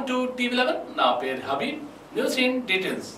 to TV eleven నా పేరు Habeeb news in details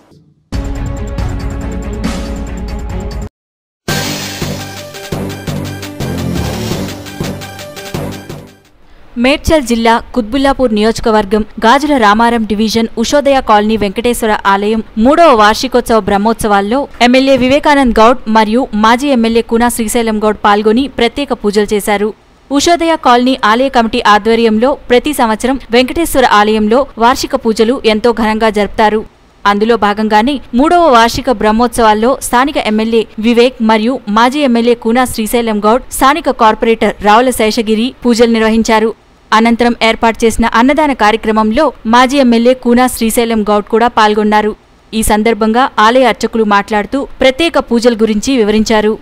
Medchal జిల్లా కుత్బుల్లాపూర్ నియోజకవర్గం గాజుల రామారం డివిజన్ ఉషోదయ కాలనీ వెంకటేశ్వర ఆలయం మూడవ వార్షికోత్సవ బ్రహ్మోత్సవాల్లో ఎమ్మెల్యే వివేకానంద్ గౌడ్ మరియు మాజీ ఎమ్మెల్యే కూనా శ్రీశైలం గౌడ్ పాల్గొని ప్రత్యేక పూజలు చేశారు ఉషోదయ కాలనీ ఆలయ కమిటీ ఆధ్వర్యంలో ప్రతి సంవత్సరం వెంకటేశ్వర ఆలయంలో వార్షిక పూజలు ఎంతో ఘనంగా జరుపుతారు అందులో భాగంగానే మూడవ వార్షిక బ్రహ్మోత్సవాల్లో స్థానిక ఎమ్మెల్యే వివేక్ మరియు మాజీ ఎమ్మెల్యే కూనా శ్రీశైలం గౌడ్ స్థానిక కార్పొరేటర్ రావుల శేషగిరి పూజలు నిర్వహించారు అనంతరం ఏర్పాటు చేసిన అన్నదాన కార్యక్రమంలో మాజీ ఎమ్మెల్యే కూనా శ్రీశైలం గౌడ్ కూడా పాల్గొన్నారు ఈ సందర్భంగా ఆలయ అర్చకులు మాట్లాడుతూ ప్రత్యేక పూజల గురించి వివరించారు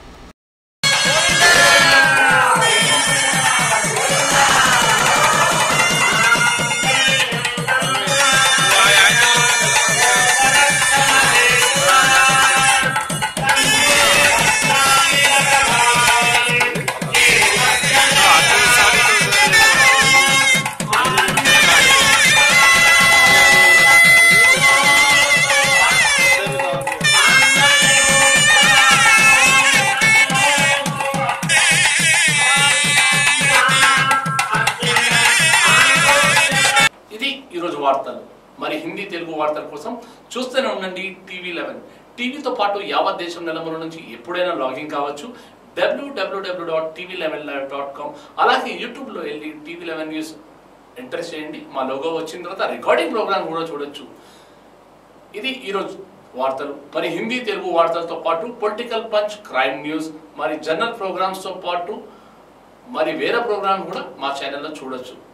ఇది ఈరోజు వార్తలు మరి హిందీ తెలుగు వార్తల కోసం చూస్తూనే ఉండండి టీవీ లెవెన్ టీవీతో పాటు యావత్ దేశం నెలమూల నుంచి ఎప్పుడైనా లాగిన్ కావచ్చు డబ్ల్యూడబ్ల్యూడబ్ల్యూ dot TV eleven dot com అలాగే యూట్యూబ్లో వెళ్ళి టీవీ లెవెన్ న్యూస్ ఎంటర్ చేయండి మా లోగో వచ్చిన తర్వాత రికార్డింగ్ ప్రోగ్రామ్ కూడా చూడొచ్చు ఇది ఈరోజు వార్తలు మరి హిందీ తెలుగు వార్తలతో పాటు పొలిటికల్ పంచ్ క్రైమ్ న్యూస్ మరి జనరల్ ప్రోగ్రామ్స్తో పాటు మరి వేరే ప్రోగ్రామ్ కూడా మా ఛానల్లో చూడొచ్చు